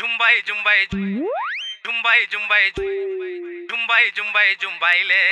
జుంబాయి జుంబాయి జుంబాయి జుంబాయి జుంబాయి జుంబాయి జుంబాయి లే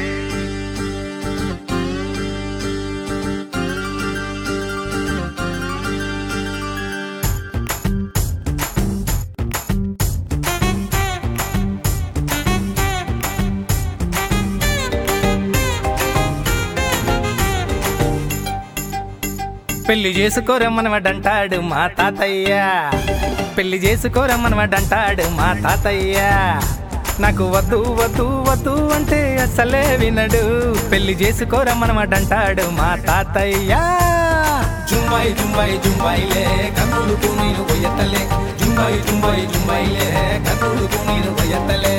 పెళ్లి చేసుకోరమ్మనవాడంటాడు మా తాతయ్య పెళ్లి చేసుకోరమ్మనవాడంటాడు మా తాతయ్య నాకు వద్దు వద్దు వద్దు అంటే అసలే వినడు పెళ్లి చేసుకోరమ్మనవాడంటాడు మా తాతయ్య జుంబాయి జుంబాయి జుంబాయిలే కన్నులకు నేను కొయ్యతలే జుంబాయి జుంబాయి జుంబాయిలే కన్నులకు నేను కొయ్యతలే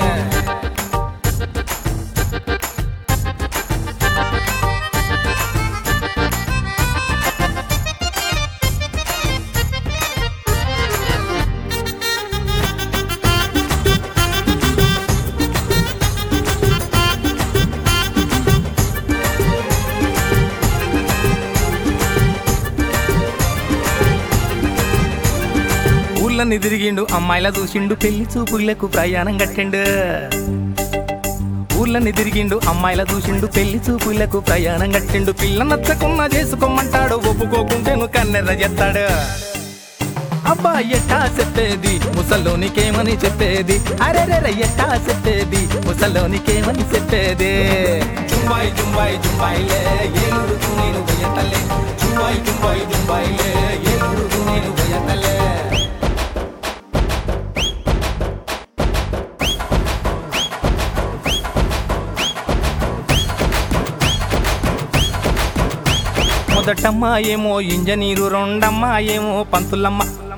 ఊళ్ళని తిరిగిండు అమ్మాయిల చూసిండు పెళ్లి చూపులకు ప్రయాణం కట్టిండు ఊళ్ళని తిరిగిండు అమ్మాయిల చూసిండు పెళ్లి చూపులకు ప్రయాణం కట్టిండు పిల్ల నచ్చకున్నా చేసుకోమంటాడు ఒప్పుకోకుంటేను కన్నెర్ర చేస్తాడు అబ్బా ఎట్టా చెప్పేది ముసలోనికేమని చెప్పేది అరెరెర ఎట్టా చెప్పేది ముసలోనికేమని చెప్పేది జుంబాయి జుంబాయి జుంబాయిలే ఏలురుకు నేను పోయతలే జుంబాయి జుంబాయి జుంబాయిలే ఏలురుకు నేను పోయతలే మొదటమ్మ ఏమో ఇంజనీరు రెండమ్మ ఏమో పంతులమ్మ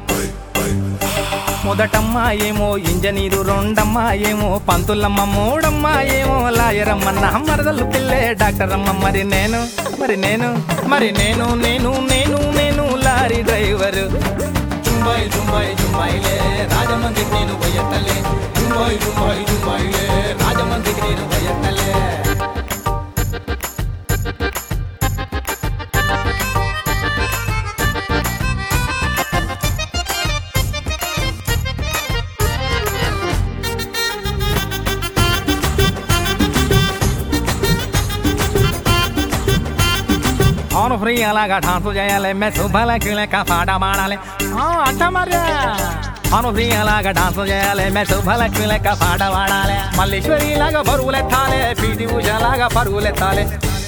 మొదటమ్మ ఏమో ఇంజనీరు రెండమ్మ ఏమో పంతులమ్మ మూడమ్మ ఏమో లాయరమ్మ నా మరదలు పిల్లే డాక్టర్ అమ్మ మరి నేను మరి నేను మరి నేను నేను నేను నేను లారీ డ్రైవరు జుంబాయి జుంబాయి జుంబాయిలే రాజమండ్రికి నేను పోయత్తలే జుంబాయి జుంబాయి జుంబాయిలే రాజమండ్రికి నేను పోయత్తలే అవును ఫ్రీ అలాగా డాన్స్ చేయాలి మెస్ భలకి లెక్క పాట పాడాలి ఆ, అంట మరి అవును ఫ్రీ అలాగా డాన్స్ చేయాలి మెస్ భలకి లెక్క పాట పాడాలి మల్లేశ్వరి లాగా బరువులెత్తాలి పీటి ఉషలాగా పరుగులెత్తాలి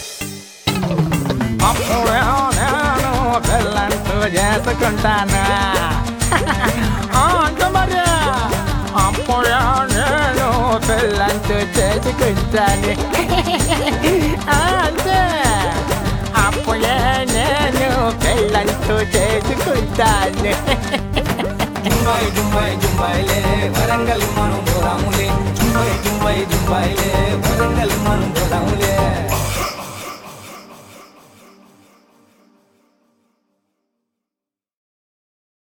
అప్పుడే నేను పిల్లంటూ చేసుకుంటాను ఆ, అంట మరి అప్పుడే నేను పిల్లంటూ చేసుకుంటాను ఆ, అంతే అప్పుడే నేను పెళ్ళంటూ చేసుకుంటాను జుంబాయి జుంబాయి జుంబాయిలే వరంగల్ మనం పోరాములే జుంబాయి జుంబాయి జుంబాయిలే వరంగల్